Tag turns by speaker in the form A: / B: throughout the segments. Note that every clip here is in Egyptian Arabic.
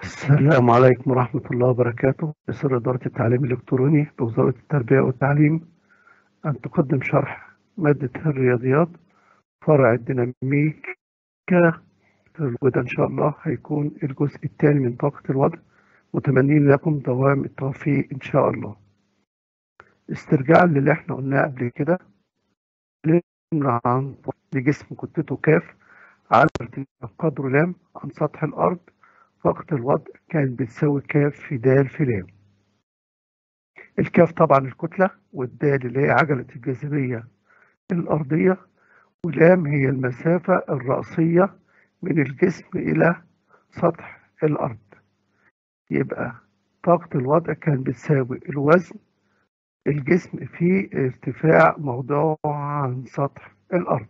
A: السلام عليكم ورحمة الله وبركاته بسر إدارة التعليم الإلكتروني بوزارة التربية والتعليم أن تقدم شرح مادة الرياضيات فرع الديناميكا وده إن شاء الله هيكون الجزء الثاني من طاقة الوضع متمنين لكم دوام التوفيق إن شاء الله استرجاعا للي احنا قلناه قبل كده اتكلمنا عن لجسم كتلته كاف على ارتفاع قدره لام عن سطح الأرض طاقة الوضع كانت بتساوي كاف في د في لام الكاف طبعا الكتلة والدال اللي هي عجلة الجاذبية الأرضية ولام هي المسافة الرأسية من الجسم إلى سطح الأرض يبقى طاقة الوضع كانت بتساوي الوزن الجسم في ارتفاع موضوعه عن سطح الأرض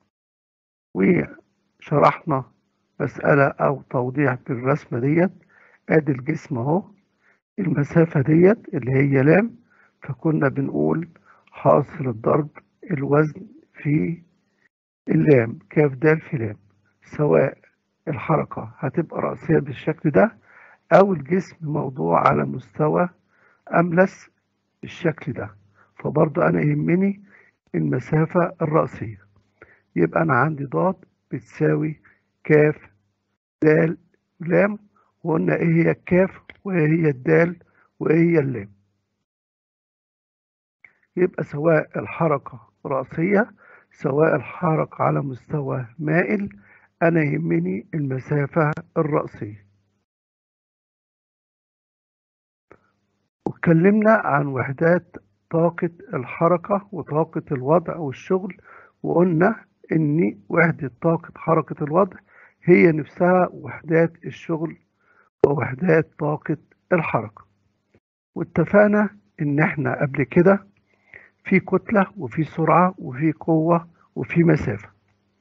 A: وشرحنا مسألة أو توضيح بالرسمة ديت أدي الجسم أهو المسافة ديت اللي هي لام فكنا بنقول حاصل الضرب الوزن في اللام كاف د في لام سواء الحركة هتبقى رأسية بالشكل ده أو الجسم موضوع على مستوى أملس بالشكل ده فبرضو أنا يهمني المسافة الرأسية يبقى أنا عندي ضاد بتساوي كاف دال لام وقلنا ايه هي الكاف وايه هي الدال وايه هي اللام يبقى سواء الحركة رأسية سواء الحركة على مستوى مائل أنا يهمني المسافة الرأسية واتكلمنا عن وحدات طاقة الحركة وطاقة الوضع والشغل وقلنا إن وحدة طاقة حركة الوضع هي نفسها وحدات الشغل ووحدات طاقة الحركة واتفقنا ان احنا قبل كده في كتلة وفي سرعة وفي قوة وفي مسافة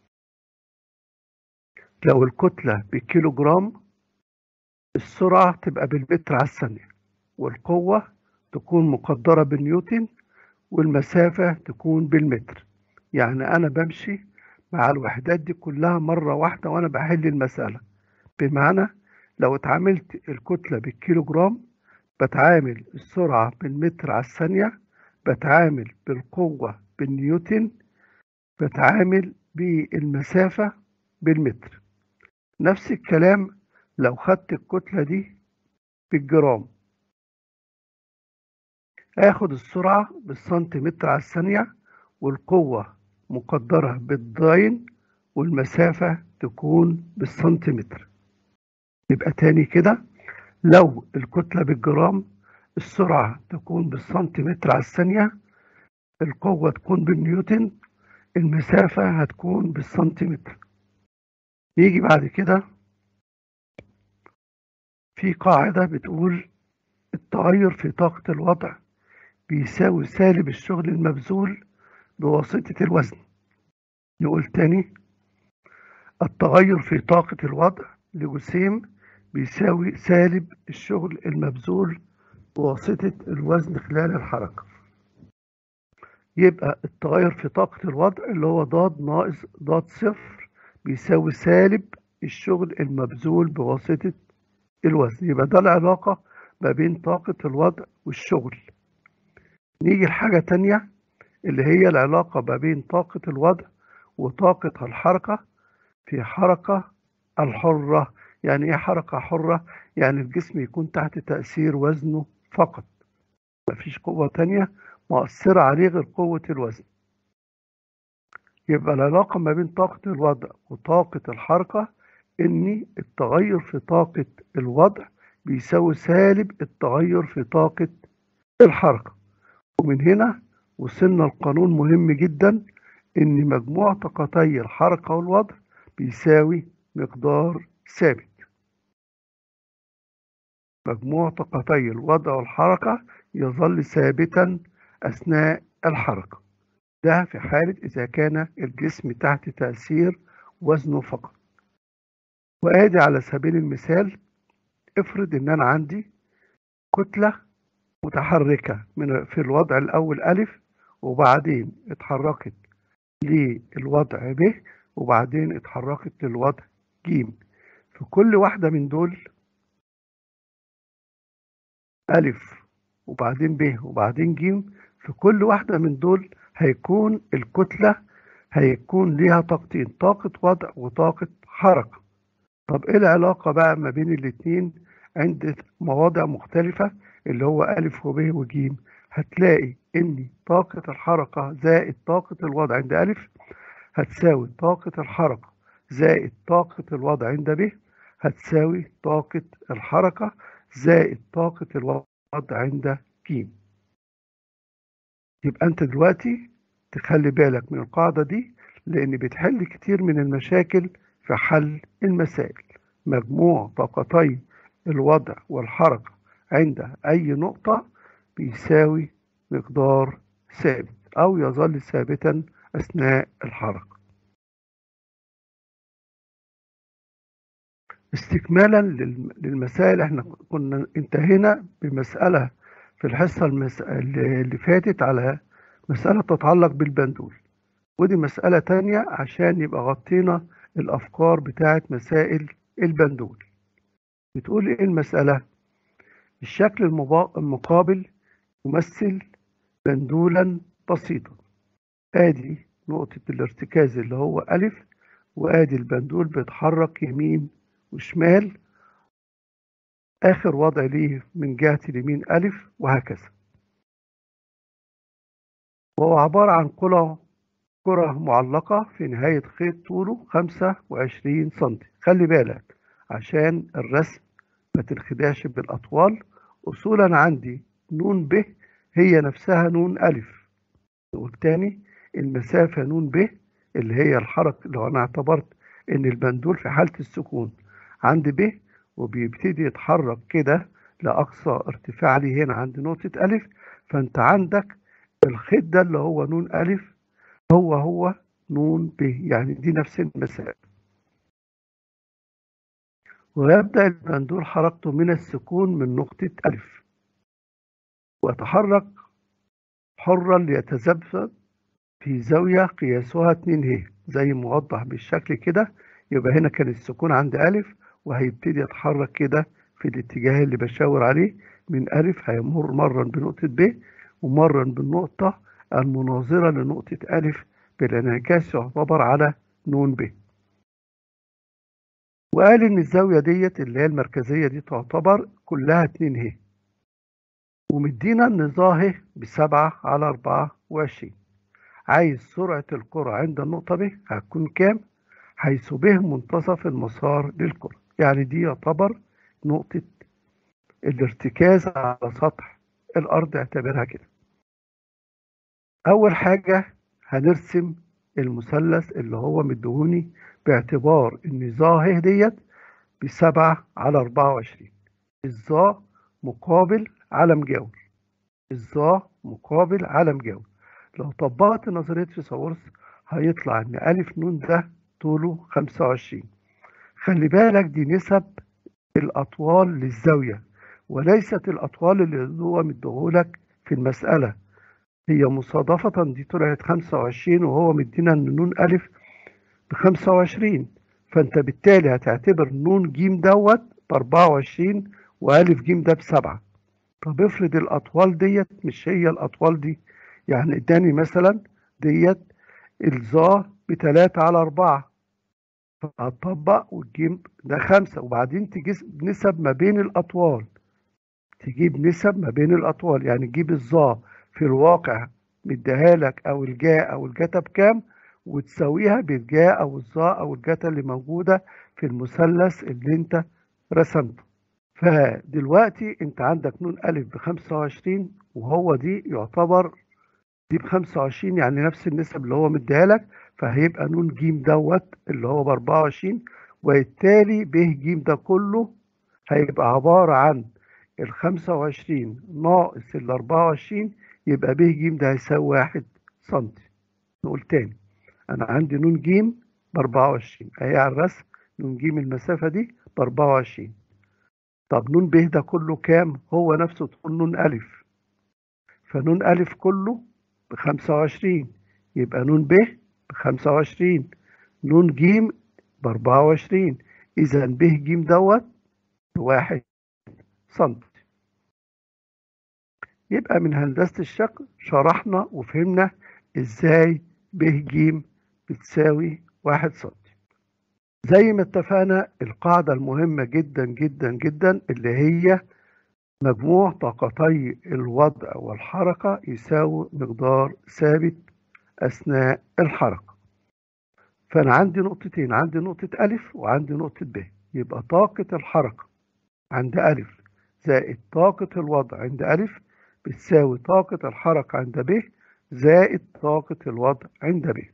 A: لو الكتلة بالكيلو جرام السرعة تبقى بالمتر على الثانية والقوة تكون مقدرة بالنيوتن والمسافة تكون بالمتر يعني أنا بمشي مع الوحدات دي كلها مرة واحدة وأنا بحل المسألة بمعنى لو اتعاملت الكتلة بالكيلو جرام بتعامل السرعة بالمتر على الثانية بتعامل بالقوة بالنيوتن بتعامل بالمسافة بالمتر نفس الكلام لو خدت الكتلة دي بالجرام اخد السرعة بالسنتيمتر على الثانية والقوة مقدرة بالداين والمسافة تكون بالسنتيمتر يبقى تاني كده لو الكتلة بالجرام السرعة تكون بالسنتيمتر على الثانية القوة تكون بالنيوتن المسافة هتكون بالسنتيمتر يجي بعد كده في قاعدة بتقول التغير في طاقة الوضع بيساوي سالب الشغل المبذول بواسطة الوزن نقول تاني التغير في طاقة الوضع لجسيم بيساوي سالب الشغل المبذول بواسطة الوزن خلال الحركة يبقى التغير في طاقة الوضع اللي هو ضاد ناقص ضاد صفر بيساوي سالب الشغل المبذول بواسطة الوزن يبقى ده العلاقة ما بين طاقة الوضع والشغل نيجي لحاجة تانية اللي هي العلاقة ما بين طاقة الوضع وطاقة الحركة في حركة الحرة يعني ايه حركة حرة يعني الجسم يكون تحت تأثير وزنه فقط مفيش قوة تانية مؤثرة عليه غير قوة الوزن يبقى العلاقة ما بين طاقة الوضع وطاقة الحركة ان التغير في طاقة الوضع بيساوي سالب التغير في طاقة الحركة ومن هنا وصلنا لقانون مهم جدا ان مجموع طاقتي الحركة والوضع بيساوي مقدار ثابت مجموع طاقتي الوضع والحركة يظل ثابتا أثناء الحركة ده في حالة إذا كان الجسم تحت تأثير وزنه فقط وآدي على سبيل المثال افرض إن أنا عندي كتلة متحركة من في الوضع الأول ألف وبعدين اتحركت للوضع ب وبعدين اتحركت للوضع ج في كل واحدة من دول ألف وبعدين ب وبعدين ج في كل واحدة من دول هيكون الكتلة هيكون ليها طاقتين طاقة وضع وطاقة حركة طب ايه العلاقة بقى ما بين الاتنين عند مواضع مختلفة اللي هو ألف وب وج هتلاقي إن طاقة الحركة زائد طاقة الوضع عند ألف هتساوي طاقة الحركة زائد طاقة الوضع عند ب هتساوي طاقة الحركة زائد طاقة الوضع عند ج يبقى أنت دلوقتي تخلي بالك من القاعدة دي لأن بتحل كتير من المشاكل في حل المسائل مجموع طاقتي الوضع والحركة عند أي نقطة بيساوي مقدار ثابت أو يظل ثابتا أثناء الحركة استكمالا للمسائل احنا كنا انتهينا بمسألة في الحصة المس... اللي فاتت على مسألة تتعلق بالبندول ودي مسألة تانية عشان يبقى غطينا الأفكار بتاعت مسائل البندول بتقول إيه المسألة؟ الشكل المقابل يمثل بندولا بسيطا آدي نقطة الارتكاز اللي هو ألف وآدي البندول بيتحرك يمين وشمال آخر وضع ليه من جهة اليمين ألف وهكذا وهو عبارة عن كرة كرة معلقة في نهاية خيط طوله 25 سم خلي بالك عشان الرسم ما تنخدعش بالأطوال أصولا عندي نون ب هي نفسها نون ألف نقول تاني المسافة نون ب اللي هي الحركة لو أنا اعتبرت إن البندول في حالة السكون عند ب وبيبتدي يتحرك كده لأقصى ارتفاع لي هنا عند نقطة ألف فأنت عندك الخيط ده اللي هو نون ألف هو هو نون ب يعني دي نفس المسافة ويبدأ البندول حركته من السكون من نقطة ألف ويتحرك حرا ليتذبذب في زاوية قياسها 2 ه زي موضح بالشكل كده يبقى هنا كان السكون عند ألف وهيبتدي يتحرك كده في الاتجاه اللي بشاور عليه من ألف هيمر مرا بنقطة ب ومرا بالنقطة المناظرة لنقطة ألف بالانعكاس يعتبر على نون ب وقال إن الزاوية ديت اللي هي المركزية دي تعتبر كلها 2 ه ومدينا إن ظاهر بسبعة على أربعة وعشرين عايز سرعة الكرة عند النقطة ب هتكون كام؟ حيث ب منتصف المسار للكرة يعني دي يعتبر نقطة الارتكاز على سطح الأرض اعتبرها كده أول حاجة هنرسم المثلث اللي هو مدهوني باعتبار إن ظا ديت بسبعة على أربعة وعشرين الظا مقابل علم جاور الظا مقابل علم جاور لو طبقت نظرية فيثاغورس هيطلع إن ألف نون ده طوله خمسة وعشرين خلي بالك دي نسب الأطوال للزاوية وليست الأطوال اللي هو مديهولك في المسألة هي مصادفة دي طلعت 25 وهو مدينا ان نون ألف ب 25 فأنت بالتالي هتعتبر نون ج دوت ب 24 وألف ج ده بسبعة طب افرض الأطوال ديت مش هي الأطوال دي يعني اداني مثلا ديت الظا بتلاتة على أربعة فهتطبق وتجيب ده خمسة وبعدين تجيب نسب ما بين الأطوال تجيب نسب ما بين الأطوال يعني تجيب الظا في الواقع مديها لك أو الجاء أو الجتا بكام وتساويها بالجاء أو الظا أو الجتا اللي موجودة في المثلث اللي أنت رسمته فدلوقتي أنت عندك نون ألف بخمسة وعشرين وهو دي يعتبر دي بخمسة وعشرين يعني نفس النسب اللي هو مديها لك فهيبقى نون ج دوت اللي هو بأربعة وعشرين وبالتالي ب ج ده كله هيبقى عبارة عن الخمسة وعشرين ناقص الأربعة وعشرين يبقى ب ج ده هيساوي واحد سنتي نقول تاني أنا عندي نون ج بأربعة وعشرين أهي على الرسم نون ج المسافة دي بأربعة وعشرين طب نون ب ده كله كام؟ هو نفسه تقول نون ألف فنون ألف كله بخمسة وعشرين يبقى نون ب بخمسة وعشرين نون ج بأربعة وعشرين إذا ب ج دوت بواحد سنتي يبقى من هندسة الشكل شرحنا وفهمنا ازاي ب ج بتساوي واحد سنتي زي ما اتفقنا القاعدة المهمة جدا جدا جدا اللي هي مجموع طاقتي الوضع والحركة يساوي مقدار ثابت أثناء الحركة فأنا عندي نقطتين عندي نقطة ألف وعندي نقطة ب يبقى طاقة الحركة عند ألف زائد طاقة الوضع عند ألف بتساوي طاقة الحركة عند ب زائد طاقة الوضع عند ب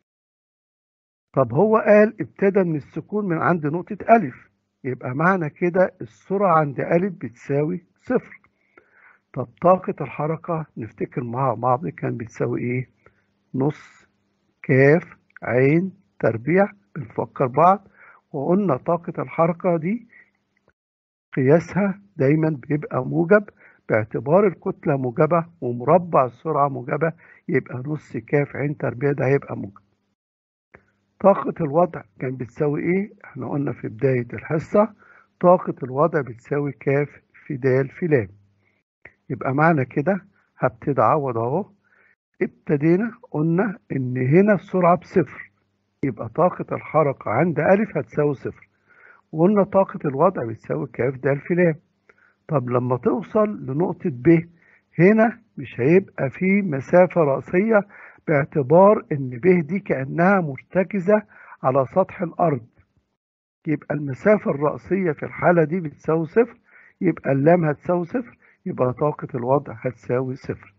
A: طب هو قال ابتدى من السكون من عند نقطة ألف يبقى معنى كده السرعة عند ألف بتساوي صفر طب طاقة الحركة نفتكر مع بعض كان بتساوي إيه؟ نص كاف عين تربيع بنفكر بعض وقلنا طاقة الحركة دي قياسها دايما بيبقى موجب باعتبار الكتلة موجبة ومربع السرعة موجبة يبقى نص كاف عين تربيع ده هيبقى موجب طاقة الوضع كان بتساوي ايه؟ احنا قلنا في بداية الحصة طاقة الوضع بتساوي كاف في د في لام يبقى معنى كده هبتدي اعوض اهو ابتدينا قلنا ان هنا السرعة بصفر يبقى طاقة الحركة عند ألف هتساوي صفر وقلنا طاقة الوضع بتساوي كاف د في لام طب لما توصل لنقطة ب هنا مش هيبقى في مسافة رأسية باعتبار ان ب دي كأنها مرتكزة على سطح الأرض يبقى المسافة الرأسية في الحالة دي بتساوي صفر يبقى اللام هتساوي صفر يبقى طاقة الوضع هتساوي صفر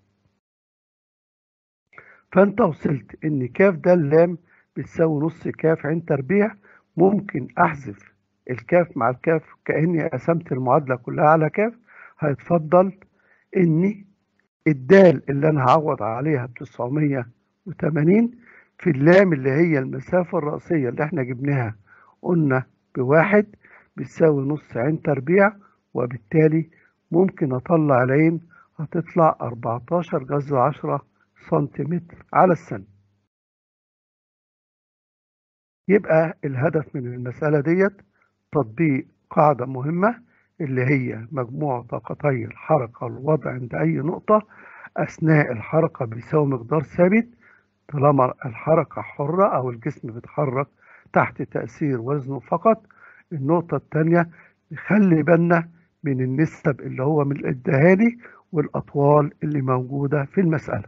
A: فانت وصلت ان كاف ده اللام بتساوي نص كاف عين تربيع ممكن احذف الكاف مع الكاف كأني قسمت المعادلة كلها على كاف هيتفضل اني الدال اللي انا هعوض عليها ب 980 في اللام اللي هي المسافة الرأسية اللي احنا جبناها قلنا بواحد بتساوي نص عين تربيع وبالتالي ممكن اطلع العين هتطلع 14 جذر 10 سنتيمتر على الثانية يبقى الهدف من المسألة ديت تطبيق قاعدة مهمة اللي هي مجموع طاقتي الحركة والوضع عند أي نقطة أثناء الحركة بيساوي مقدار ثابت طالما الحركة حرة أو الجسم بيتحرك تحت تأثير وزنه فقط النقطة الثانية نخلي بالنا من النسب اللي هو من الدهالي والأطوال اللي موجودة في المسألة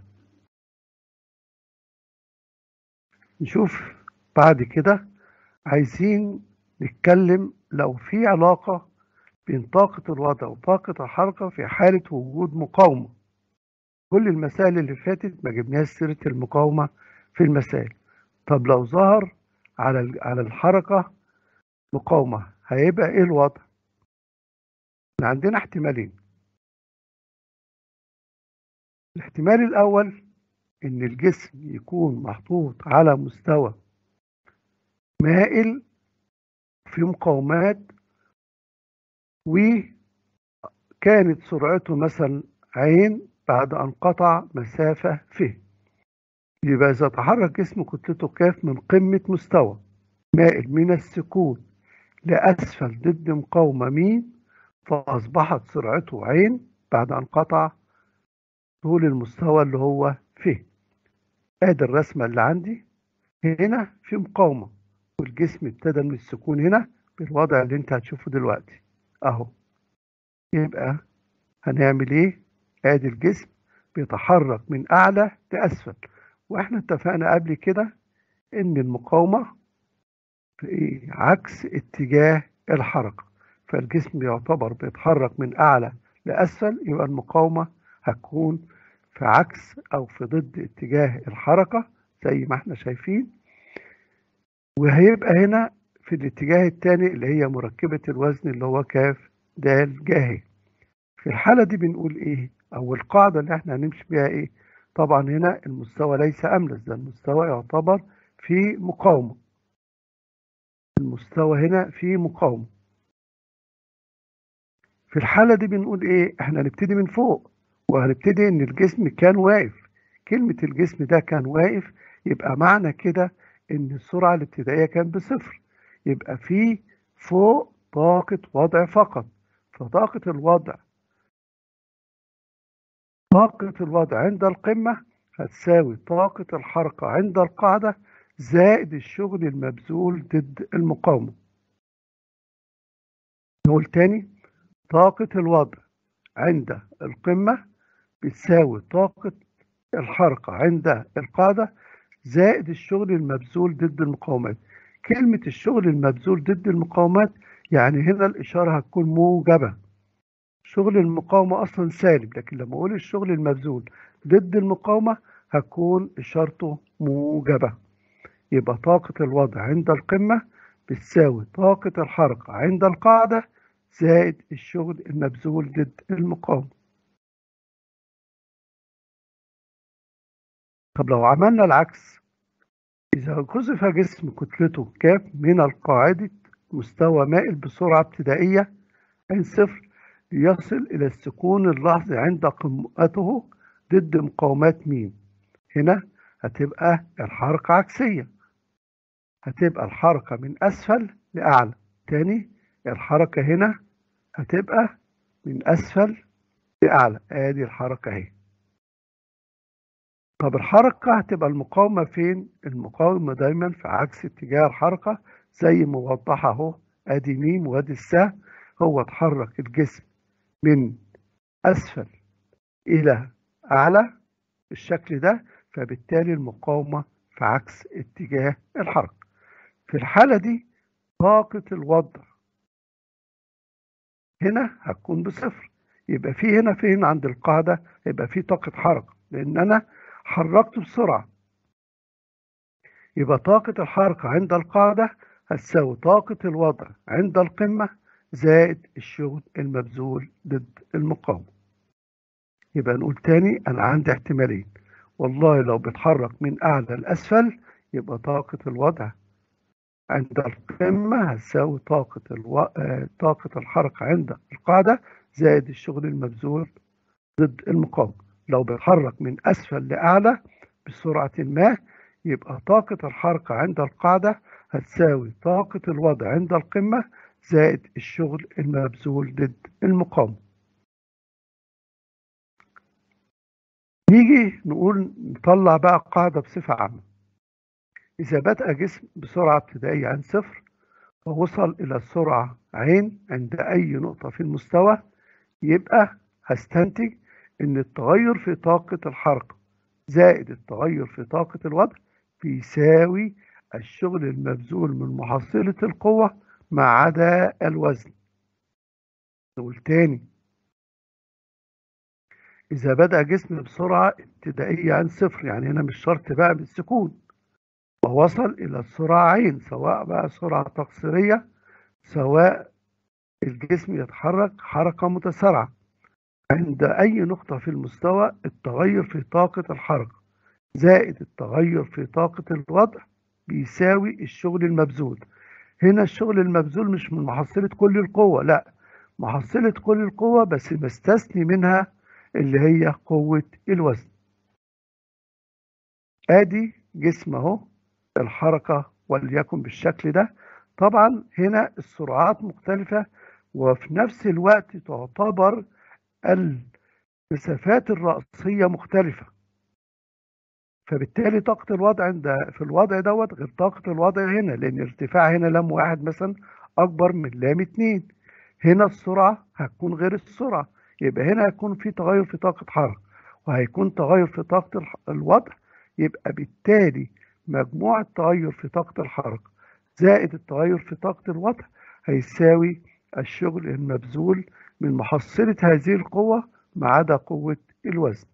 A: نشوف بعد كده عايزين نتكلم لو في علاقة بين طاقة الوضع وطاقة الحركة في حالة وجود مقاومة كل المسائل اللي فاتت ما جبناش سيرة المقاومة في المسائل طب لو ظهر على على الحركة مقاومة هيبقى ايه الوضع؟ احنا عندنا احتمالين الاحتمال الأول إن الجسم يكون محطوط على مستوى مائل في مقاومات وكانت سرعته مثلا عين بعد أن قطع مسافة ف يبقى إذا تحرك جسم كتلته كاف من قمة مستوى مائل من السكون لأسفل ضد مقاومة مين فأصبحت سرعته عين بعد أن قطع طول المستوى اللي هو ف ادي الرسمة اللي عندي هنا في مقاومة والجسم ابتدى من السكون هنا بالوضع اللي انت هتشوفه دلوقتي اهو يبقى هنعمل ايه ادي الجسم بيتحرك من اعلى لاسفل واحنا اتفقنا قبل كده ان المقاومة في عكس اتجاه الحركة فالجسم يعتبر بيتحرك من اعلى لاسفل يبقى المقاومة هتكون في عكس او في ضد اتجاه الحركة زي ما احنا شايفين وهيبقى هنا في الاتجاه الثاني اللي هي مركبة الوزن اللي هو كاف د جاهي في الحالة دي بنقول ايه او القاعدة اللي احنا هنمشي بيها ايه طبعا هنا المستوى ليس املس ده المستوى يعتبر في مقاومة المستوى هنا في مقاومة في الحالة دي بنقول ايه احنا هنبتدي من فوق وهنبتدي ان الجسم كان واقف كلمة الجسم ده كان واقف يبقى معنى كده ان السرعة الابتدائية كان بصفر يبقى في فوق طاقة وضع فقط فطاقة الوضع طاقة الوضع عند القمة هتساوي طاقة الحركة عند القاعدة زائد الشغل المبذول ضد المقاومة نقول تاني طاقة الوضع عند القمة بتساوي طاقة الحركة عند القاعدة زائد الشغل المبذول ضد المقاومات كلمة الشغل المبذول ضد المقاومات يعني هنا الإشارة هتكون موجبة شغل المقاومة أصلا سالب لكن لما أقول الشغل المبذول ضد المقاومة هتكون إشارته موجبة يبقى طاقة الوضع عند القمة بتساوي طاقة الحركة عند القاعدة زائد الشغل المبذول ضد المقاومة طب لو عملنا العكس إذا قذف جسم كتلته كاف من القاعدة مستوى مائل بسرعة ابتدائية عن صفر ليصل إلى السكون اللحظي عند قمته ضد مقاومات مين هنا هتبقى الحركة عكسية هتبقى الحركة من أسفل لأعلى تاني الحركة هنا هتبقى من أسفل لأعلى آدي الحركة أهي طب الحركة هتبقى المقاومة فين؟ المقاومة دايما في عكس اتجاه الحركة زي ما وضحها اهو ادي ميم وادي السهم هو اتحرك الجسم من اسفل الى اعلى بالشكل ده فبالتالي المقاومة في عكس اتجاه الحركة في الحالة دي طاقة الوضع هنا هتكون بصفر يبقى في هنا فين عند القاعدة يبقى في طاقة حركة لأن أنا حركته بسرعة يبقى طاقة الحركة عند القاعدة هتساوي طاقة الوضع عند القمة زائد الشغل المبذول ضد المقاومة يبقى نقول تاني أنا عندي احتمالين والله لو بتحرك من أعلى لأسفل يبقى طاقة الوضع عند القمة هتساوي طاقة الو... آه، طاقة الحركة عند القاعدة زائد الشغل المبذول ضد المقاومة لو بيتحرك من أسفل لأعلى بسرعة ما يبقى طاقة الحركة عند القاعدة هتساوي طاقة الوضع عند القمة زائد الشغل المبذول ضد المقاومة نيجي نقول نطلع بقى قاعدة بصفة عامة إذا بدأ جسم بسرعة ابتدائية عن صفر ووصل إلى السرعة عين عند أي نقطة في المستوى يبقى هستنتج إن التغير في طاقة الحركة زائد التغير في طاقة الوضع بيساوي الشغل المبذول من محصلة القوة ما عدا الوزن نقول تاني إذا بدأ جسم بسرعة ابتدائية عن صفر يعني هنا مش شرط بقى بالسكون ووصل إلى السرعة عين سواء بقى سرعة تقصيرية سواء الجسم يتحرك حركة متسارعة عند أي نقطة في المستوى التغير في طاقة الحركة زائد التغير في طاقة الوضع بيساوي الشغل المبذول هنا الشغل المبذول مش من محصلة كل القوة لا محصلة كل القوة بس بستثني منها اللي هي قوة الوزن ادي جسم اهو الحركة وليكن بالشكل ده طبعا هنا السرعات مختلفة وفي نفس الوقت تعتبر المسافات الرأسية مختلفة فبالتالي طاقة الوضع عند في الوضع دوت غير طاقة الوضع هنا لأن ارتفاع هنا لام واحد مثلا أكبر من لام اتنين هنا السرعة هتكون غير السرعة يبقى هنا هيكون في تغير في طاقة حركة وهيكون تغير في طاقة الوضع يبقى بالتالي مجموع التغير في طاقة الحركة زائد التغير في طاقة الوضع هيساوي الشغل المبذول من محصلة هذه القوة ما عدا قوة الوزن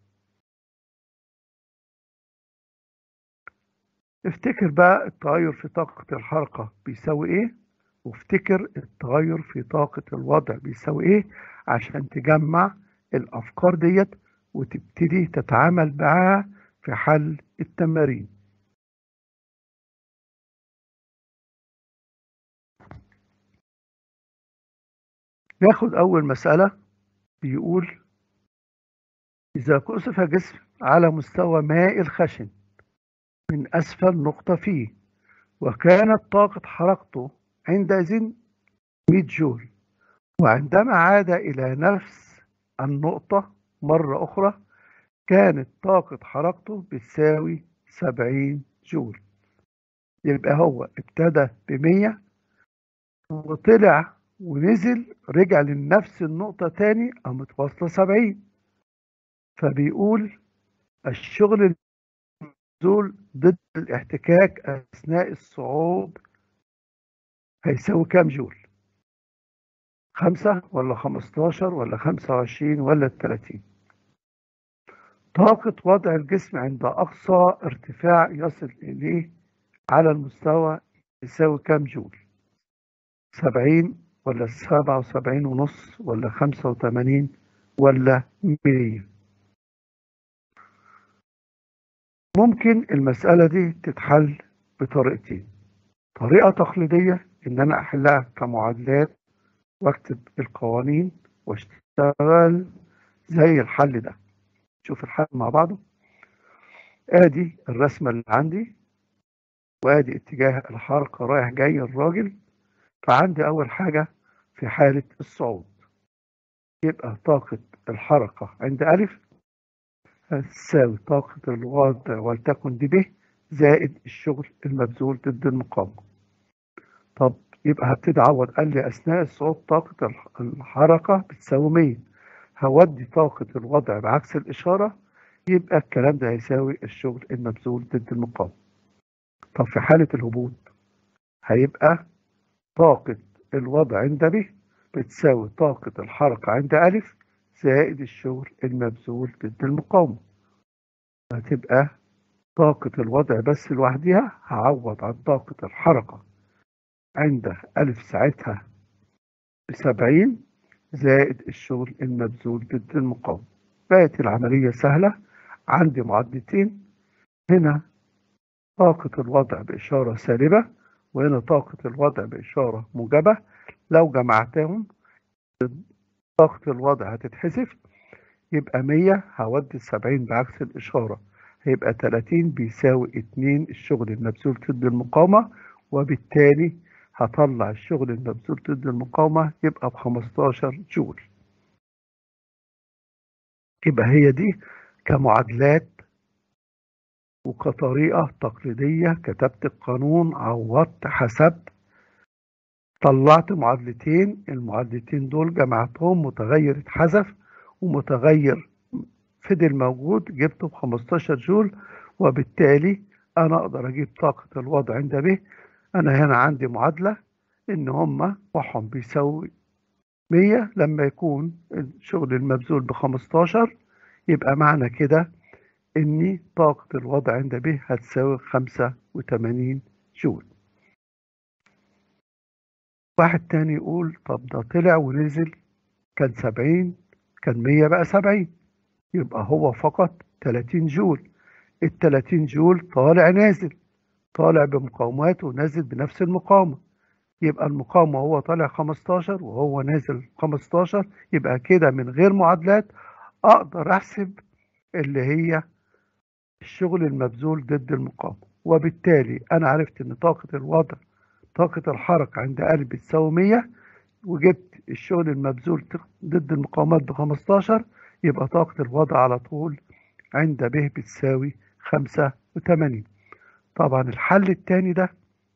A: افتكر بقى التغير في طاقة الحركة بيساوي ايه وافتكر التغير في طاقة الوضع بيساوي ايه عشان تجمع الأفكار ديت وتبتدي تتعامل معاها في حل التمارين ناخد أول مسألة بيقول إذا كثف جسم على مستوى ماء الخشن من أسفل نقطة فيه وكانت طاقة حركته عندئذ 100 جول وعندما عاد إلى نفس النقطة مرة أخرى كانت طاقة حركته بتساوي 70 جول يبقى هو ابتدى بمية وطلع ونزل رجع لنفس النقطة تاني قامت واصلة 70 فبيقول الشغل النزول ضد الاحتكاك أثناء الصعود هيساوي كام جول؟ خمسة ولا خمستاشر ولا خمسة وعشرين ولا التلاتين طاقة وضع الجسم عند أقصى ارتفاع يصل إليه على المستوى يساوي كام جول؟ سبعين ولا سبعة وسبعين ونص ولا خمسة وتمانين ولا مية ممكن المسألة دي تتحل بطريقتين طريقة تقليدية إن أنا أحلها كمعادلات واكتب القوانين واشتغل زي الحل ده شوف الحل مع بعضه ادي الرسمة اللي عندي وادي اتجاه الحركة رايح جاي الراجل فعندي اول حاجة في حالة الصعود يبقى طاقة الحركة عند ألف هتساوي طاقة الوضع ولتكن دي ب زائد الشغل المبذول ضد المقاومة طب يبقى هبتدي اعوض قال لي اثناء الصعود طاقة الحركة بتساوي 100 هودي طاقة الوضع بعكس الإشارة يبقى الكلام ده هيساوي الشغل المبذول ضد المقاومة طب في حالة الهبوط هيبقى طاقة الوضع عند ب بتساوي طاقة الحركة عند أ زائد الشغل المبذول ضد المقاومة هتبقى طاقة الوضع بس لوحدها هعوض عن طاقة الحركة عند ألف ساعتها بسبعين زائد الشغل المبذول ضد المقاومة بقت العملية سهلة عندي معادلتين هنا طاقة الوضع بإشارة سالبة وهنا طاقة الوضع بإشارة موجبة لو جمعتهم طاقة الوضع هتتحذف يبقى 100 هودي السبعين بعكس الإشارة هيبقى 30 بيساوي 2 الشغل المبذول ضد المقاومة وبالتالي هطلع الشغل المبذول ضد المقاومة يبقى ب 15 جول يبقى هي دي كمعادلات وكطريقة تقليدية كتبت القانون عوضت حسبت طلعت معادلتين المعادلتين دول جمعتهم متغير اتحذف ومتغير فضل موجود جبته ب 15 جول وبالتالي انا اقدر اجيب طاقة الوضع عند ب انا هنا عندي معادلة ان هما وحهم بيساوي 100 لما يكون الشغل المبذول ب 15 يبقى معنى كده ان طاقة الوضع عند ب هتساوي 85 جول واحد تاني يقول طب ده طلع ونزل كان 70 كان 100 بقى 70 يبقى هو فقط 30 جول ال 30 جول طالع نازل طالع بمقاومات ونازل بنفس المقاومة يبقى المقاومة هو طالع 15 وهو نازل 15 يبقى كده من غير معادلات أقدر أحسب اللي هي الشغل المبذول ضد المقاومة وبالتالي أنا عرفت إن طاقة الوضع طاقة الحركة عند قلب بتساوي 100 وجبت الشغل المبذول ضد المقاومات ب 15 يبقى طاقة الوضع على طول عند ب بتساوي 85 طبعا الحل التاني ده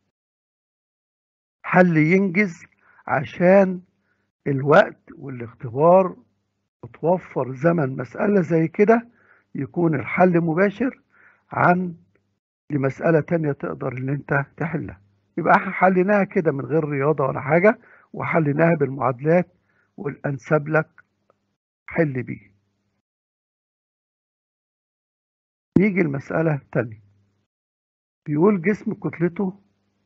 A: حل ينجز عشان الوقت والاختبار وتوفر زمن مسألة زي كده يكون الحل مباشر عن لمسألة تانية تقدر ان انت تحلها يبقى احنا حليناها كده من غير رياضة ولا حاجة وحليناها بالمعادلات والانسب لك حل بيه نيجي المسألة التانية بيقول جسم كتلته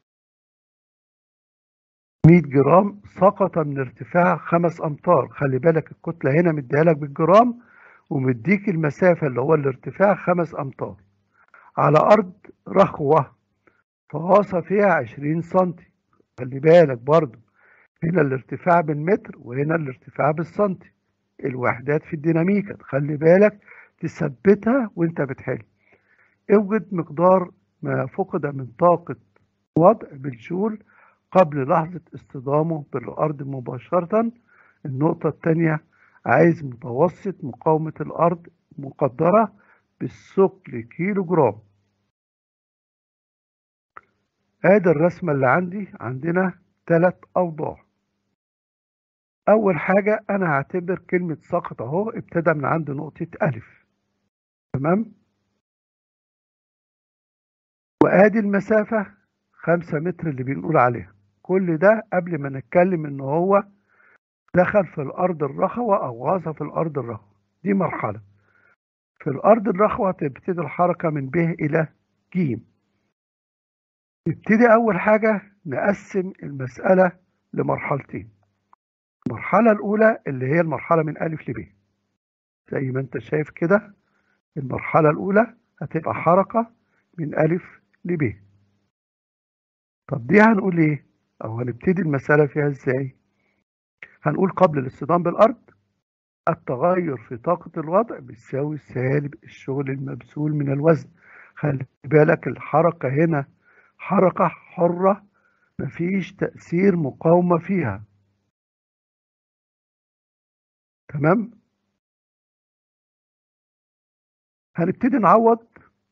A: 100 جرام سقط من ارتفاع 5 امتار خلي بالك الكتلة هنا مديها لك بالجرام ومديك المسافة اللي هو الارتفاع 5 امتار على ارض رخوة فواصة فيها 20 سنتي خلي بالك برضو هنا الارتفاع بالمتر وهنا الارتفاع بالسنتي الوحدات في الديناميكا خلي بالك تثبتها وانت بتحل اوجد مقدار ما فقد من طاقة وضع بالجول قبل لحظة اصطدامه بالأرض مباشرة النقطة الثانية عايز متوسط مقاومة الأرض مقدرة بالثقل كيلو جرام ادي الرسمة اللي عندي عندنا ثلاث اوضاع اول حاجة انا هعتبر كلمة سقط اهو ابتدى من عند نقطة الف تمام وادي المسافة خمسة متر اللي بنقول عليها كل ده قبل ما نتكلم ان هو دخل في الارض الرخوة او غاص في الارض الرخوة دي مرحلة في الارض الرخوة تبتدي الحركة من ب الى ج نبتدي اول حاجة نقسم المسألة لمرحلتين المرحلة الاولى اللي هي المرحلة من الف لب زي ما انت شايف كده المرحلة الاولى هتبقى حركة من الف لب طب دي هنقول ايه او هنبتدي المسألة فيها ازاي هنقول قبل الاصطدام بالارض التغير في طاقة الوضع بيساوي سالب الشغل المبذول من الوزن خلي بالك الحركة هنا حركة حرة مفيش تأثير مقاومة فيها تمام هنبتدي نعوض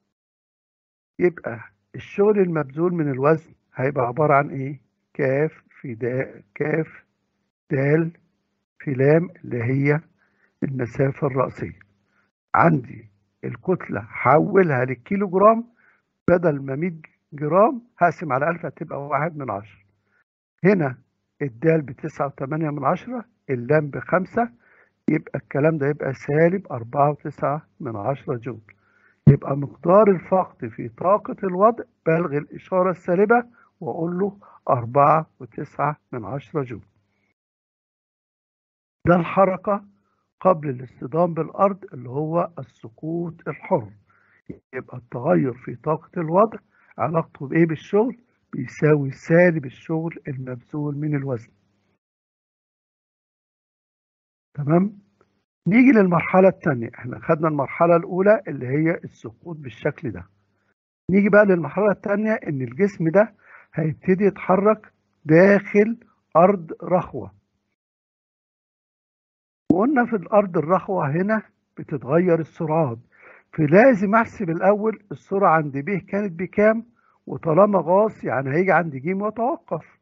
A: يبقى الشغل المبذول من الوزن هيبقى عبارة عن ايه كاف في دا كاف دال في لام اللي هي المسافة الرأسية عندي الكتلة حولها للكيلو جرام بدل ما 100 جرام هقسم على 1000 هتبقى واحد من عشرة هنا الدال بتسعة وثمانية من عشرة اللام بخمسة يبقى الكلام ده يبقى سالب أربعة وتسعة من عشرة جول يبقى مقدار الفقد في طاقة الوضع بلغي الإشارة السالبة وأقول له أربعة وتسعة من عشرة جول ده الحركة قبل الاصطدام بالأرض اللي هو السقوط الحر يبقى التغير في طاقة الوضع علاقته بإيه بالشغل بيساوي سالب الشغل المبذول من الوزن تمام نيجي للمرحلة الثانية احنا خدنا المرحلة الأولى اللي هي السقوط بالشكل ده نيجي بقى للمرحلة الثانية إن الجسم ده هيبتدي يتحرك داخل أرض رخوة وقلنا في الأرض الرخوة هنا بتتغير السرعات فلازم أحسب الأول السرعة عند ب كانت بكام وطالما غاص يعني هيجي عند ج ويتوقف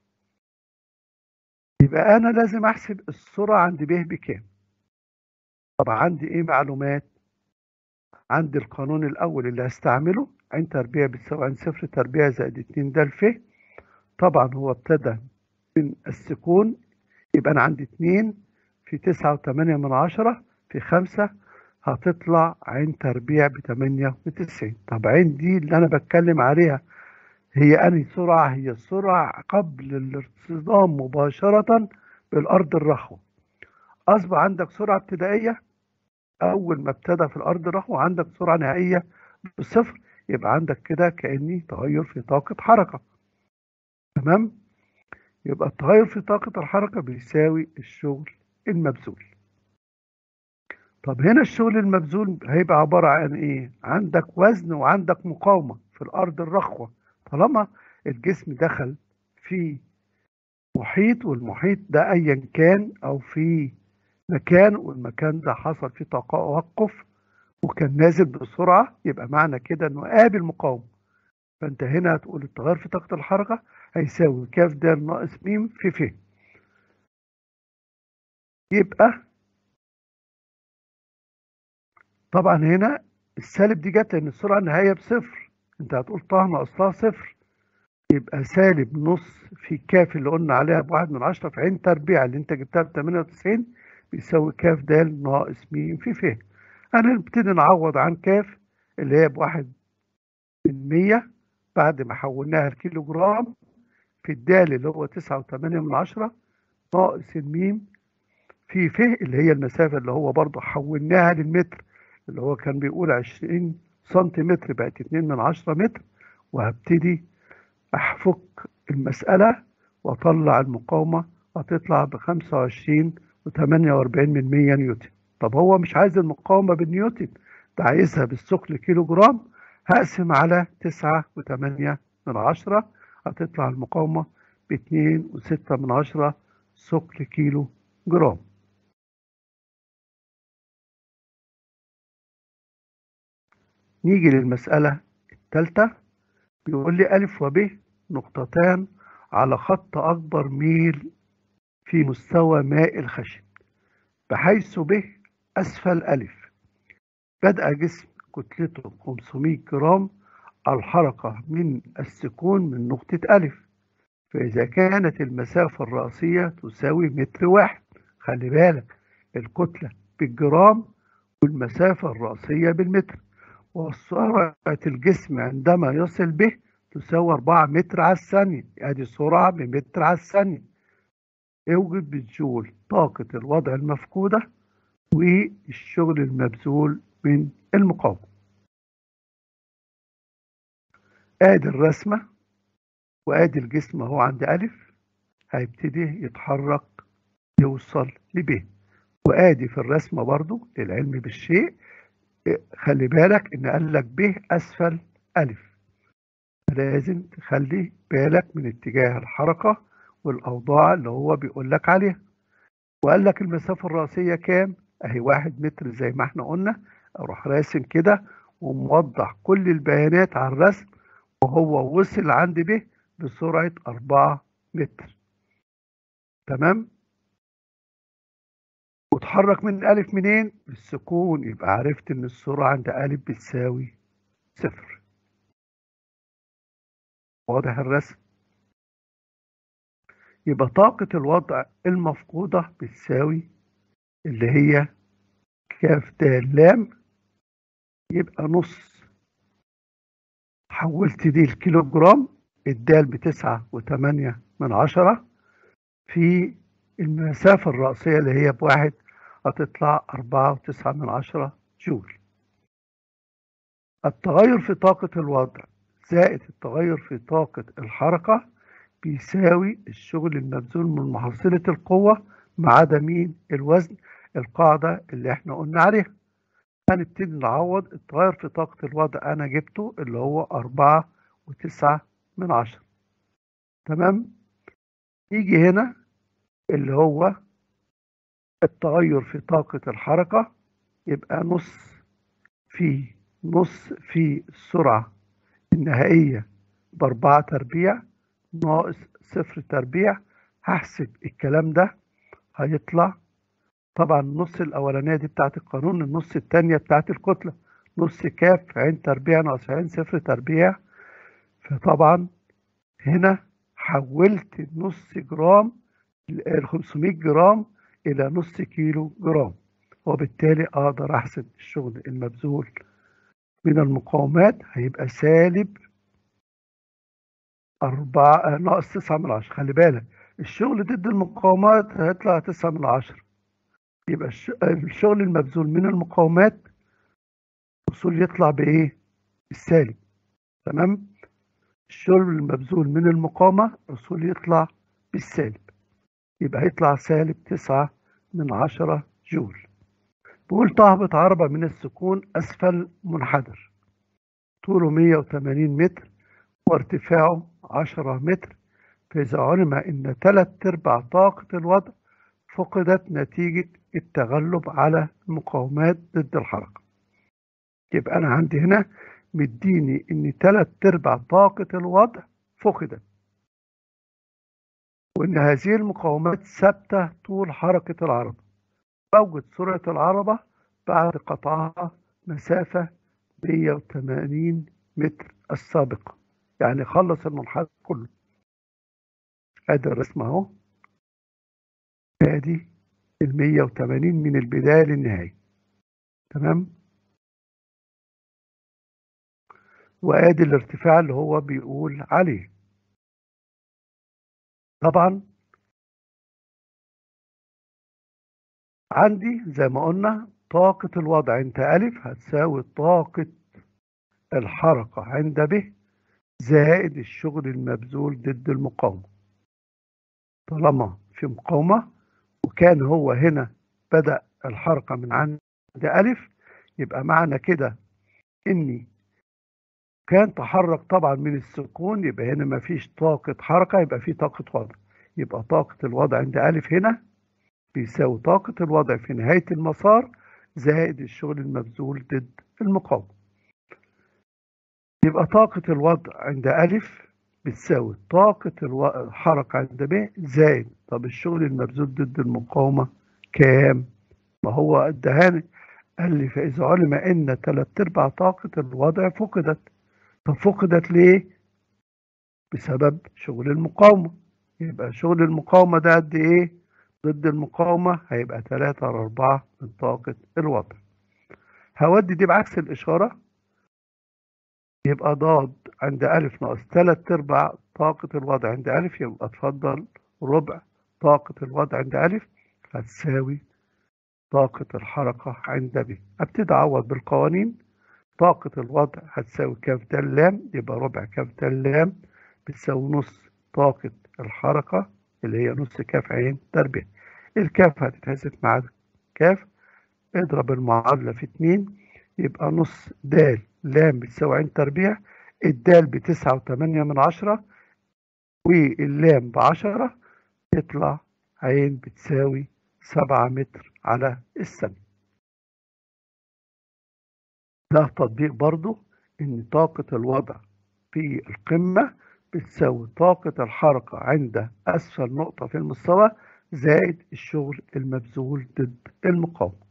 A: يبقى أنا لازم أحسب السرعة عند ب بكام طب عندي إيه معلومات عندي القانون الأول اللي هستعمله عين تربيع بتساوي عين صفر تربيع زائد اتنين ده الف طبعا هو ابتدى من السكون يبقى أنا عندي اتنين في تسعة وتمانية من عشرة في خمسة هتطلع عين تربيع بتمانية وتسعين طب عين دي اللي أنا بتكلم عليها هي أنهي سرعة هي السرعة قبل الاصطدام مباشرة بالأرض الرخوة أصبح عندك سرعة ابتدائية أول ما ابتدى في الأرض الرخوة عندك سرعة نهائية بصفر يبقى عندك كده كأني تغير في طاقة حركة تمام يبقى التغير في طاقة الحركة بيساوي الشغل المبذول طب هنا الشغل المبذول هيبقى عبارة عن ايه عندك وزن وعندك مقاومة في الارض الرخوة طالما الجسم دخل في محيط والمحيط ده ايا كان او في مكان والمكان ده حصل فيه توقف وكان نازل بسرعة يبقى معنى كده انه قابل مقاومة فانت هنا هتقول التغير في طاقة الحركة هيساوي كاف د ناقص م في ف يبقى طبعا هنا السالب دي جت لان السرعه النهائيه بصفر انت هتقول طه ناقصها صفر يبقى سالب نص في كاف اللي قلنا عليها بواحد من عشرة في عين تربيع اللي انت جبتها ب 98 بيساوي كاف د ناقص م في ف هنبتدي نعوض عن كاف اللي هي بواحد من 100 بعد ما حولناها لكيلو جرام في الدال اللي هو تسعة وثمانية من عشرة ناقص الميم في ف اللي هي المسافة اللي هو برضه حولناها للمتر اللي هو كان بيقول 20 سنتيمتر بقت 2 من 10 متر وهبتدي احفك المسألة واطلع المقاومة هتطلع ب 25 و48 من 100 نيوتن طب هو مش عايز المقاومة بالنيوتن ده عايزها بالثقل كيلو جرام هقسم على 9 و8 من 10 هتطلع المقاومة ب 2 و6 من 10 ثقل كيلو جرام نيجي للمسألة الثالثة بيقول لي ألف وب نقطتان على خط أكبر ميل في مستوى ماء الخشن بحيث ب أسفل ألف بدأ جسم كتلته 500 جرام الحركة من السكون من نقطة ألف فإذا كانت المسافة الرأسية تساوي متر واحد خلي بالك الكتلة بالجرام والمسافة الرأسية بالمتر وسرعة الجسم عندما يصل به تساوي 4 متر على الثانية ادي سرعة بمتر على الثانية اوجد بالجول طاقة الوضع المفقودة والشغل المبذول من المقاومة ادي الرسمة وادي الجسم اهو عند ألف هيبتدي يتحرك يوصل لب وادي في الرسمة برضو للعلم بالشيء خلي بالك ان قال لك ب اسفل الف لازم تخلي بالك من اتجاه الحركة والاوضاع اللي هو بيقول لك عليها وقال لك المسافة الرئيسية كام اهي واحد متر زي ما احنا قلنا اروح راسم كده وموضح كل البيانات على الرسم وهو وصل عند ب بسرعة 4 متر تمام وتحرك من ألف منين؟ بالسكون يبقى عرفت إن السرعة عند ألف بتساوي صفر. واضح الرسم؟ يبقى طاقة الوضع المفقودة بتساوي اللي هي كاف د لام يبقى نص حولت دي الكيلو جرام الدال بتسعة وثمانية من عشرة في المسافة الرأسية اللي هي بواحد هتطلع أربعة وتسعة من عشرة جول التغير في طاقة الوضع زائد التغير في طاقة الحركة بيساوي الشغل المبذول من محصلة القوة ما عدا مين الوزن القاعدة اللي احنا قلنا عليها هنبتدي نعوض التغير في طاقة الوضع أنا جبته اللي هو أربعة وتسعة من عشرة تمام يجي هنا اللي هو التغير في طاقة الحركة يبقى نص في نص في السرعة النهائية بأربعة تربيع ناقص صفر تربيع هحسب الكلام ده هيطلع طبعا النص الأولانية دي بتاعت القانون النص التانية بتاعت الكتلة نص كاف عين تربيع ناقص عين صفر تربيع فطبعا هنا حولت نص جرام ال 500 جرام إلى نص كيلو جرام وبالتالي أقدر أحسب الشغل المبذول من المقاومات هيبقى سالب أربعة ناقص تسعة من عشرة خلي بالك الشغل ضد المقاومات هيطلع تسعة من عشرة يبقى الشغل المبذول من المقاومات الوصول يطلع بإيه؟ السالب تمام؟ الشغل المبذول من المقاومة الوصول يطلع بالسالب يبقى هيطلع سالب تسعة من عشرة جول بقول تهبط عربة من السكون أسفل منحدر طوله 180 متر وارتفاعه 10 متر فإذا علم أن ثلاث أرباع طاقة الوضع فقدت نتيجة التغلب على المقاومات ضد الحركة يبقى أنا عندي هنا مديني إن ثلاث أرباع طاقة الوضع فقدت وإن هذه المقاومات ثابتة طول حركة العربة أوجد سرعة العربة بعد قطعها مسافة 180 متر السابقة يعني خلص المنحدر كله ادي الرسم اهو ادي ال 180 من البداية للنهاية تمام وادي الارتفاع اللي هو بيقول عليه طبعا عندي زي ما قلنا طاقة الوضع عند ألف هتساوي طاقة الحركة عند ب زائد الشغل المبذول ضد المقاومة طالما في مقاومة وكان هو هنا بدأ الحركة من عند ألف يبقى معنى كده إني كان تحرك طبعا من السكون يبقى هنا مفيش طاقة حركة يبقى في طاقة وضع يبقى طاقة الوضع عند ألف هنا بيساوي طاقة الوضع في نهاية المسار زائد الشغل المبذول ضد المقاومة يبقى طاقة الوضع عند ألف بتساوي طاقة الحركة عند ب زائد طب الشغل المبذول ضد المقاومة كام؟ ما هو ادهاني قال لي فإذا علم إن تلات أرباع طاقة الوضع فقدت طب فقدت ليه؟ بسبب شغل المقاومة يبقى شغل المقاومة ده قد إيه؟ ضد المقاومة هيبقى تلاتة على أربعة من طاقة الوضع هودي دي بعكس الإشارة يبقى ضاد عند ألف ناقص تلات أرباع طاقة الوضع عند ألف يبقى اتفضل ربع طاقة الوضع عند ألف هتساوي طاقة الحركة عند ب أبتدي أعوض بالقوانين طاقة الوضع هتساوي كاف د لام يبقى ربع كاف د لام بتساوي نص طاقة الحركة اللي هي نص كاف عين تربيع الكاف هتتحسب مع كاف اضرب المعادلة في اتنين يبقى نص د لام بتساوي عين تربيع الدال بتسعة وتمانية من عشرة واللام بعشرة يطلع عين بتساوي سبعة متر على الثانية ده تطبيق برضو ان طاقة الوضع في القمة بتساوي طاقة الحركة عند أسفل نقطة في المستوى زائد الشغل المبذول ضد المقاومة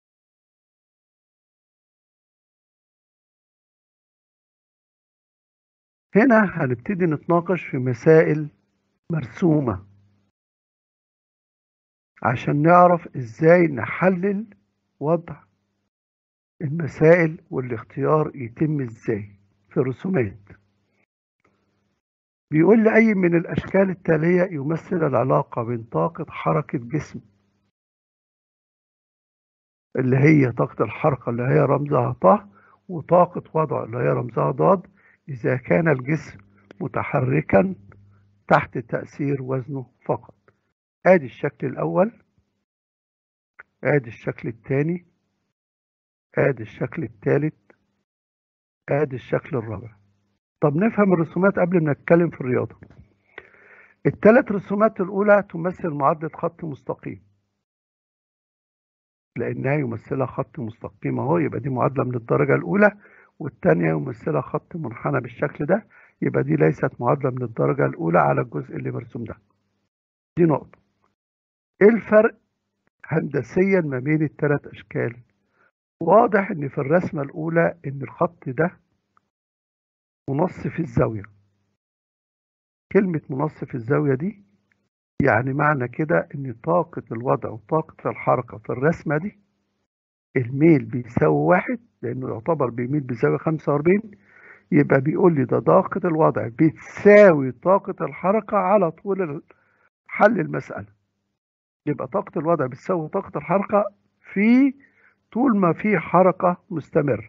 A: هنا هنبتدي نتناقش في مسائل مرسومة عشان نعرف ازاي نحلل وضع المسائل والاختيار يتم ازاي في الرسومات بيقول لي أي من الأشكال التالية يمثل العلاقة بين طاقة حركة جسم اللي هي طاقة الحركة اللي هي رمزها ط وطاقة وضع اللي هي رمزها ضاد إذا كان الجسم متحركا تحت تأثير وزنه فقط ادي الشكل الاول ادي الشكل الثاني ادي الشكل الثالث ادي الشكل الرابع طب نفهم الرسومات قبل ما نتكلم في الرياضة الثلاث رسومات الاولى تمثل معادلة خط مستقيم لانها يمثلها خط مستقيم اهو يبقى دي معادلة من الدرجة الاولى والثانية يمثلها خط منحنى بالشكل ده يبقى دي ليست معادلة من الدرجة الاولى على الجزء اللي مرسوم ده دي نقطة ايه الفرق هندسيا ما بين الثلاث اشكال واضح ان في الرسمة الاولى ان الخط ده منصف الزاوية كلمة منصف الزاوية دي يعني معنى كده ان طاقة الوضع وطاقة الحركة في الرسمة دي الميل بيساوي واحد لانه يعتبر بيميل بزاوية 45 يبقى بيقول لي ده طاقة الوضع بتساوي طاقة الحركة على طول حل المسألة يبقى طاقة الوضع بتساوي طاقة الحركة في طول ما في حركة مستمرة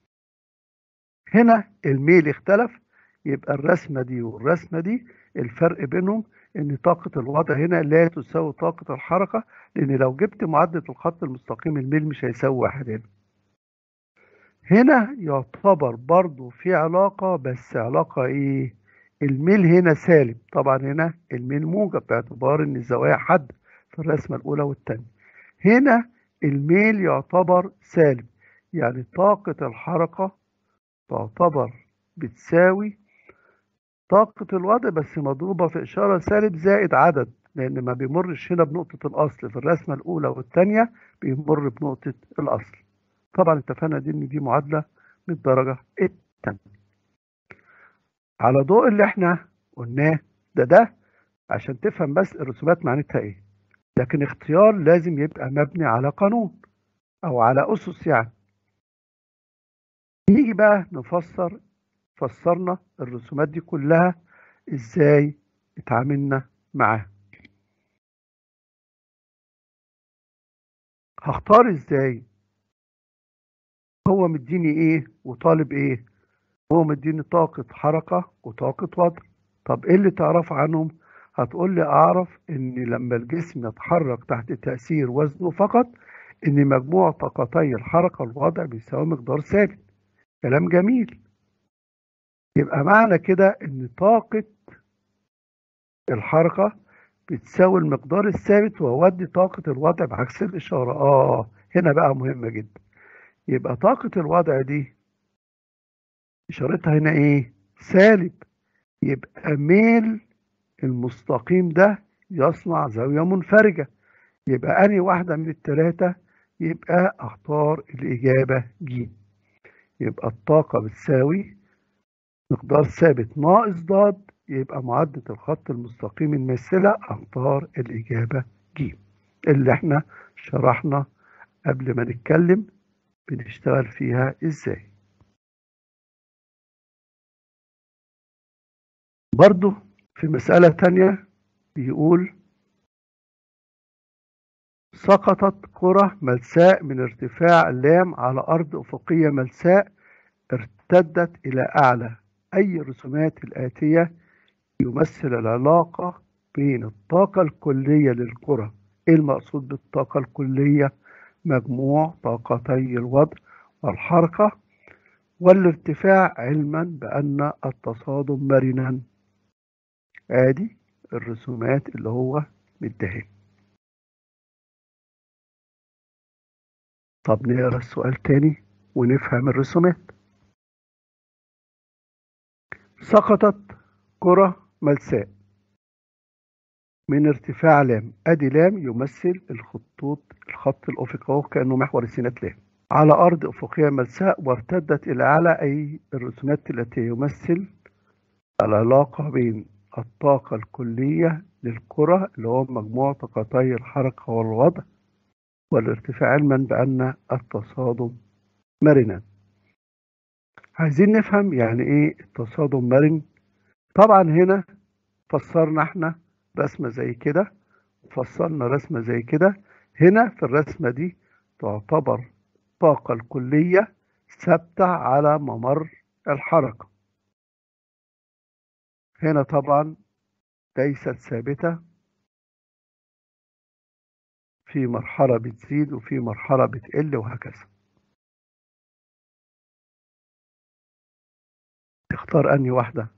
A: هنا الميل اختلف يبقى الرسمة دي والرسمة دي الفرق بينهم ان طاقة الوضع هنا لا تساوي طاقة الحركة لان لو جبت معادلة الخط المستقيم الميل مش هيساوي واحد هنا هنا يعتبر برضو في علاقة بس علاقة ايه الميل هنا سالب طبعا هنا الميل موجب باعتبار ان الزوايا حد في الرسمة الاولى والثانية هنا الميل يعتبر سالب يعني طاقة الحركة تعتبر بتساوي طاقة الوضع بس مضروبة في إشارة سالب زائد عدد لأن ما بيمرش هنا بنقطة الأصل في الرسمة الأولى والثانية بيمر بنقطة الأصل طبعا اتفقنا دي إن دي معادلة من الدرجة الثانية على ضوء اللي احنا قلناه ده ده عشان تفهم بس الرسومات معناتها ايه لكن اختيار لازم يبقى مبني على قانون او على اسس يعني نيجي بقى نفسر فسرنا الرسومات دي كلها ازاي اتعاملنا معاها هختار ازاي هو مديني ايه وطالب ايه هو مديني طاقة حركة وطاقة وضع طب ايه اللي تعرف عنهم هتقول لي اعرف ان لما الجسم يتحرك تحت تأثير وزنه فقط ان مجموع طاقتي الحركة والوضع بيساوي مقدار ثابت كلام جميل يبقى معنى كده ان طاقة الحركة بتساوي المقدار الثابت وأودي طاقة الوضع بعكس الإشارة آه هنا بقى مهمة جدا يبقى طاقة الوضع دي إشارتها هنا إيه؟ سالب يبقى ميل المستقيم ده يصنع زاوية منفرجة يبقى أنهي واحدة من التلاتة يبقى أختار الإجابة ج يبقى الطاقة بتساوي مقدار ثابت ناقص ضاد يبقى معدة الخط المستقيم الممثلة أختار الإجابة ج اللي احنا شرحنا قبل ما نتكلم بنشتغل فيها ازاي برضو في مسألة تانية بيقول سقطت كرة ملساء من ارتفاع لام على أرض أفقية ملساء ارتدت إلى أعلى أي الرسومات الآتية يمثل العلاقة بين الطاقة الكلية للكرة إيه المقصود بالطاقة الكلية مجموع طاقتي الوضع والحركة والارتفاع علما بأن التصادم مرنا ادي الرسومات اللي هو مديها طب نقرا السؤال تاني ونفهم الرسومات سقطت كرة ملساء من ارتفاع لام ادي لام يمثل الخطوط الخط الافقي اهو كانه محور السينات لام على ارض افقيه ملساء وارتدت الى اعلى اي الرسومات التي يمثل العلاقه بين الطاقه الكليه للكره اللي هو مجموع طاقتي الحركه والوضع والارتفاع علما بان التصادم مرنا عايزين نفهم يعني ايه التصادم مرن طبعا هنا فسرنا احنا رسمة زي كده فصلنا رسمة زي كده هنا في الرسمة دي تعتبر الطاقة الكلية ثابتة على ممر الحركة هنا طبعا ليست ثابتة في مرحلة بتزيد وفي مرحلة بتقل وهكذا تختار أنهي واحدة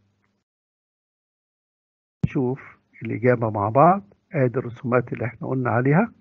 A: نشوف الإجابة مع بعض آدي الرسومات اللي احنا قلنا عليها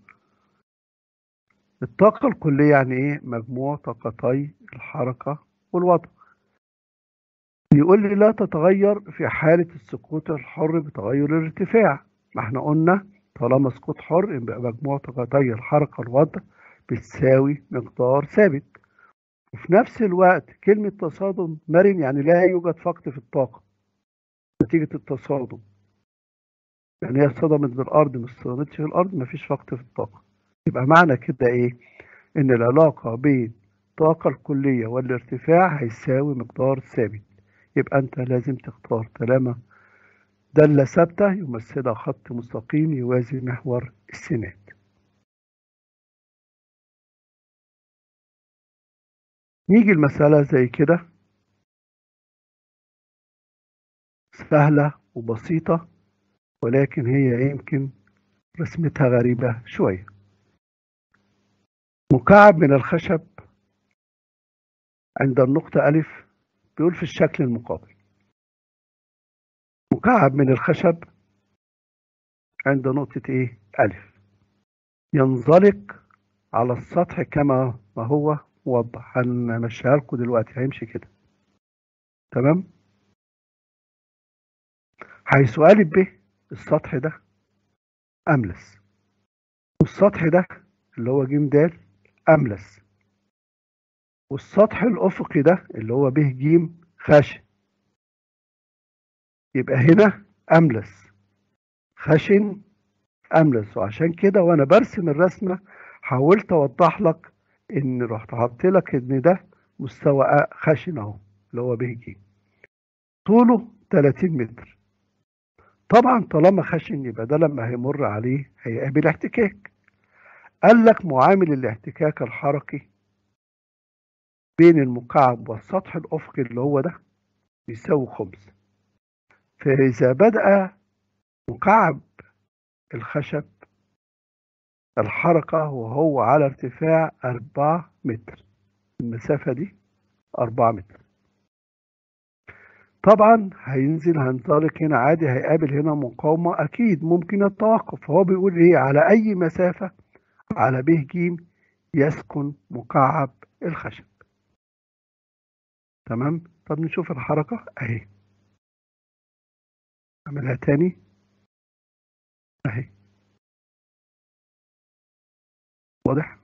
A: الطاقة الكلية يعني إيه؟ مجموع طاقتي الحركة والوضع بيقول لي لا تتغير في حالة السقوط الحر بتغير الارتفاع ما احنا قلنا طالما سقوط حر يبقى مجموع طاقتي الحركة والوضع بتساوي مقدار ثابت وفي نفس الوقت كلمة تصادم مرن يعني لا يوجد فقد في الطاقة نتيجة التصادم يعني هي اصطدمت بالارض ما اصطدمتش في الارض مفيش فقد في الطاقه يبقى معنى كده ايه ان العلاقه بين الطاقه الكليه والارتفاع هيساوي مقدار ثابت يبقى انت لازم تختار طالما داله ثابته يمثلها خط مستقيم يوازي محور السينات نيجي المسألة زي كده سهلة وبسيطة ولكن هي يمكن رسمتها غريبة شوية مكعب من الخشب عند النقطة ألف بيقول في الشكل المقابل مكعب من الخشب عند نقطة إيه؟ ألف ينزلق على السطح كما ما هو موضح هنمشيها لكم دلوقتي هيمشي كده تمام حيث ألف ب السطح ده أملس والسطح ده اللي هو ج د أملس والسطح الأفقي ده اللي هو ب ج خشن يبقى هنا أملس خشن أملس وعشان كده وأنا برسم الرسمة حاولت أوضح لك إن رحت حاطط لك إن ده مستوى خشن أهو اللي هو ب ج طوله 30 متر طبعا طالما خشن يبقى ده لما هيمر عليه هيقابل احتكاك قال لك معامل الاحتكاك الحركي بين المكعب والسطح الأفقي اللي هو ده بيساوي خمس فإذا بدأ مكعب الخشب الحركة وهو على ارتفاع أربعة متر المسافة دي أربعة متر طبعا هينزل هينطلق هنا عادي هيقابل هنا مقاومة أكيد ممكن التوقف فهو بيقول إيه على أي مسافة على ب ج يسكن مكعب الخشب تمام طب نشوف الحركة اهي اعملها تاني اهي واضح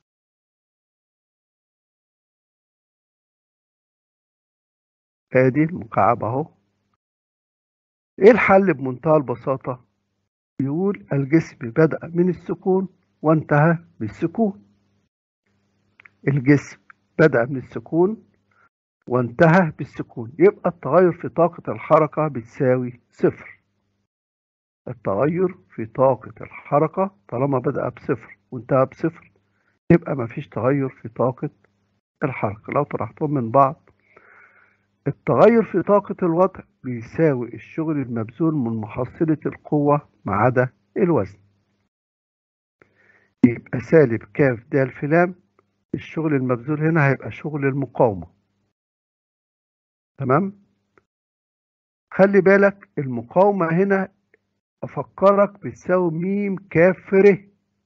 A: ادي المكعب اهو ايه الحل بمنتهى البساطة يقول الجسم بدأ من السكون وانتهى بالسكون الجسم بدأ من السكون وانتهى بالسكون يبقى التغير في طاقة الحركة بتساوي صفر التغير في طاقة الحركة طالما بدأ بصفر وانتهى بصفر يبقى مفيش تغير في طاقة الحركة لو طرحتهم من بعض التغير في طاقة الوضع بيساوي الشغل المبذول من محصلة القوة ما عدا الوزن يبقى سالب كاف د في لام الشغل المبذول هنا هيبقى شغل المقاومة تمام خلي بالك المقاومة هنا أفكرك بتساوي ميم كاف ر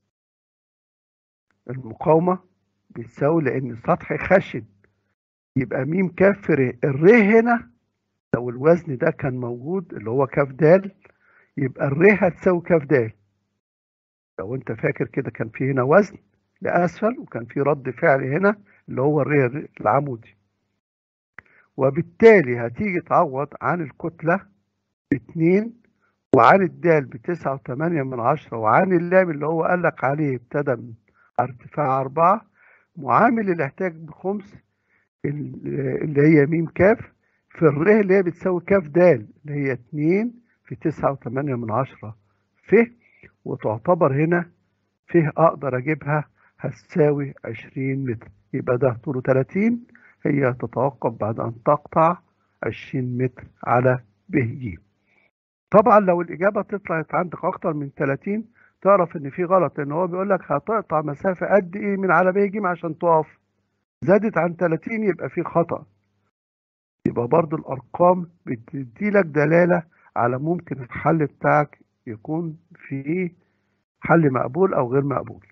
A: المقاومة بتساوي لأن السطح خشن يبقى ميم كاف ر الر هنا لو الوزن ده كان موجود اللي هو كاف د يبقى الر هتساوي كاف د لو انت فاكر كده كان في هنا وزن لأسفل وكان في رد فعل هنا اللي هو الر العمودي وبالتالي هتيجي تعوض عن الكتلة باتنين وعن الدال بتسعة وثمانية من عشرة وعن اللام اللي هو قال لك عليه ابتدى من ارتفاع أربعة معامل الاحتياج بخمس اللي هي ميم كاف في الر اللي هي بتساوي كاف د اللي هي اتنين في تسعة وثمانية من عشرة ف وتعتبر هنا ف أقدر أجيبها هتساوي عشرين متر يبقى ده طوله تلاتين هي تتوقف بعد أن تقطع عشرين متر على ب ج طبعا لو الإجابة طلعت عندك أكتر من 30 تعرف إن في غلط لأن هو بيقول لك هتقطع مسافة قد إيه من على ب ج عشان تقف زادت عن 30 يبقى في خطأ يبقى برضو الأرقام بتدي لك دلالة على ممكن الحل بتاعك يكون فيه حل مقبول أو غير مقبول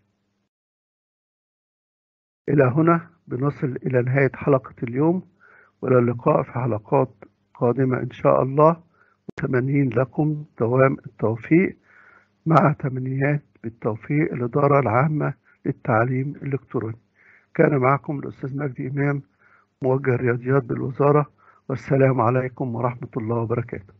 A: إلى هنا بنصل إلى نهاية حلقة اليوم وإلى اللقاء في حلقات قادمة إن شاء الله متمنين لكم دوام التوفيق مع تمنيات بالتوفيق الإدارة العامة للتعليم الإلكتروني كان معكم الأستاذ مجدي إمام موجه الرياضيات بالوزارة والسلام عليكم ورحمة الله وبركاته